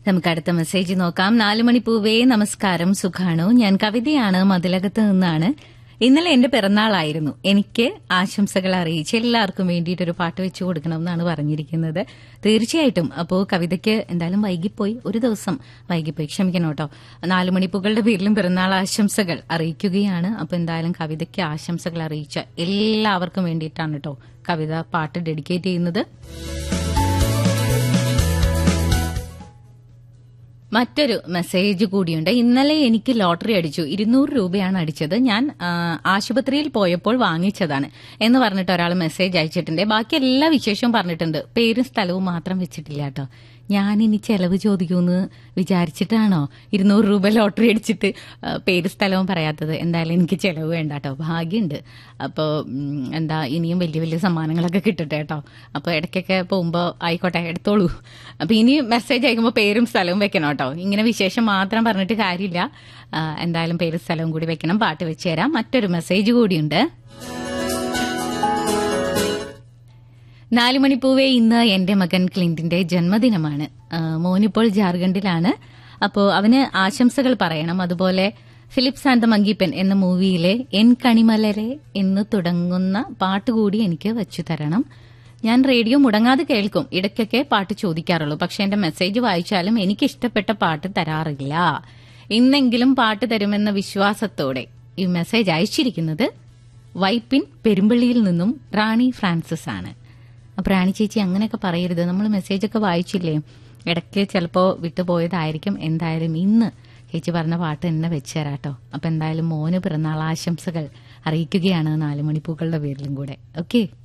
നമുക്ക് അടുത്ത മെസ്സേജ് നോക്കാം നാലുമണി പൂവേ നമസ്കാരം സുഖാണോ ഞാൻ കവിതയാണ് മതിലകത്ത് നിന്നാണ് ഇന്നലെ എന്റെ പിറന്നാളായിരുന്നു എനിക്ക് ആശംസകൾ അറിയിച്ച് എല്ലാവർക്കും വേണ്ടിയിട്ട് ഒരു പാട്ട് വെച്ചു കൊടുക്കണം എന്നാണ് പറഞ്ഞിരിക്കുന്നത് തീർച്ചയായിട്ടും അപ്പോൾ കവിതയ്ക്ക് എന്തായാലും വൈകിപ്പോയി ഒരു ദിവസം വൈകിപ്പോയി ക്ഷമിക്കണം കേട്ടോ നാലുമണിപ്പൂക്കളുടെ പേരിലും പിറന്നാൾ ആശംസകൾ അറിയിക്കുകയാണ് അപ്പോൾ എന്തായാലും കവിതയ്ക്ക് ആശംസകൾ അറിയിച്ച എല്ലാവർക്കും വേണ്ടിയിട്ടാണ് കേട്ടോ കവിത പാട്ട് ഡെഡിക്കേറ്റ് ചെയ്യുന്നത് മറ്റൊരു മെസ്സേജ് കൂടിയുണ്ട് ഇന്നലെ എനിക്ക് ലോട്ടറി അടിച്ചു ഇരുന്നൂറ് രൂപയാണ് അടിച്ചത് ഞാൻ ആ, ആശുപത്രിയിൽ പോയപ്പോൾ വാങ്ങിച്ചതാണ് എന്ന് പറഞ്ഞിട്ട് ഒരാൾ മെസ്സേജ് അയച്ചിട്ടുണ്ട് ബാക്കി എല്ലാ വിശേഷവും പറഞ്ഞിട്ടുണ്ട് പേരും സ്ഥലവും മാത്രം വെച്ചിട്ടില്ല കേട്ടോ ഞാനിനി ചെലവ് ചോദിക്കുമെന്ന് വിചാരിച്ചിട്ടാണോ ഇരുന്നൂറ് രൂപ ലോട്ടറി അടിച്ചിട്ട് ആ, പേര് സ്ഥലവും പറയാത്തത് എന്തായാലും എനിക്ക് ചെലവ് വേണ്ട കേട്ടോ ഭാഗ്യമുണ്ട് അപ്പോൾ എന്താ ഇനിയും വലിയ വലിയ സമ്മാനങ്ങളൊക്കെ കിട്ടട്ടെ കേട്ടോ അപ്പോൾ ഇടയ്ക്കൊക്കെ പോകുമ്പോൾ ആയിക്കോട്ടെ എടുത്തോളൂ അപ്പോൾ ഇനി മെസ്സേജ് അയക്കുമ്പോൾ പേരും സ്ഥലവും വെക്കണം കേട്ടോ ഇങ്ങനെ വിശേഷം മാത്രം പറഞ്ഞിട്ട് കാര്യമില്ല ആ, എന്തായാലും പേരും സ്ഥലവും കൂടി വെക്കണം പാട്ട് വെച്ച് തരാം മറ്റൊരു മെസ്സേജ് കൂടിയുണ്ട് നാലുമണിപ്പൂവേ ഇന്ന് എന്റെ മകൻ ക്ലിന്റിന്റെ ജന്മദിനമാണ് ആ, മോനിപ്പോൾ ജാർഖണ്ഡിലാണ് അപ്പോൾ അവന് ആശംസകൾ പറയണം അതുപോലെ ഫിലിപ്പ് സാന്ത മങ്കീപ്പൻ എന്ന മൂവിയിലെ എൻ കണിമലരെ എന്ന് തുടങ്ങുന്ന പാട്ട് കൂടി എനിക്ക് വച്ചു തരണം ഞാൻ റേഡിയോ മുടങ്ങാതെ കേൾക്കും ഇടയ്ക്കൊക്കെ പാട്ട് ചോദിക്കാറുള്ളൂ പക്ഷെ എന്റെ മെസ്സേജ് വായിച്ചാലും എനിക്ക് ഇഷ്ടപ്പെട്ട പാട്ട് തരാറില്ല ഇന്നെങ്കിലും പാട്ട് തരുമെന്ന വിശ്വാസത്തോടെ ഈ മെസ്സേജ് അയച്ചിരിക്കുന്നത് വൈപ്പിൻ പെരുമ്പള്ളിയിൽ നിന്നും റാണി ഫ്രാൻസിസ് ആണ് അപ്പൊ റാണി ചേച്ചി അങ്ങനെയൊക്കെ പറയരുത് നമ്മൾ മെസ്സേജൊക്കെ വായിച്ചില്ലേ ഇടയ്ക്ക് ചിലപ്പോൾ വിട്ടുപോയതായിരിക്കും എന്തായാലും ഇന്ന് ചേച്ചി പറഞ്ഞ പാട്ട് തന്നെ വെച്ച് തരാട്ടോ അപ്പൊ എന്തായാലും മോന് പിറന്നാൾ ആശംസകൾ അറിയിക്കുകയാണ് നാലുമണിപ്പൂക്കളുടെ പേരിലും കൂടെ ഓക്കെ